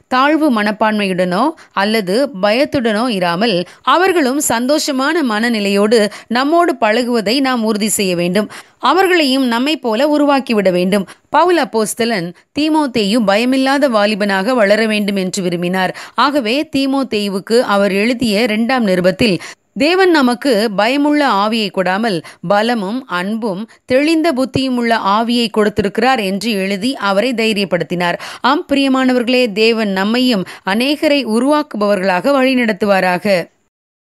தாழ்வு மனப்பான்மையுடனோ அல்லது பயத்துடனோ இராமல் அவர்களும் சந்தோஷமான மனநிலையோடு நம்மோடு பழகுவதை நாம் உறுதி செய்ய வேண்டும் அவர்களையும் நம்மை போல உருவாக்கிவிட வேண்டும் பவுல் அப்போஸ்தலன் தீமோத்தேயு பயமில்லாத வாலிபனாக வளர வேண்டும் என்று விரும்பினார் ஆகவே தீமோத்தேயுவுக்கு அவர் எழுதிய இரண்டாம் நிருபத்தில் தேவன் நமக்கு பயமுள்ள ஆவியை கொடாமல் பலமும் அன்பும் தெளிந்த புத்தியும் உள்ள ஆவியை கொடுத்திருக்கிறார் என்று எழுதி அவரை தைரியப்படுத்தினார் ஆம் பிரியமானவர்களே தேவன் நம்மையும் அநேகரை உருவாக்குபவர்களாக வழிநடத்துவாராக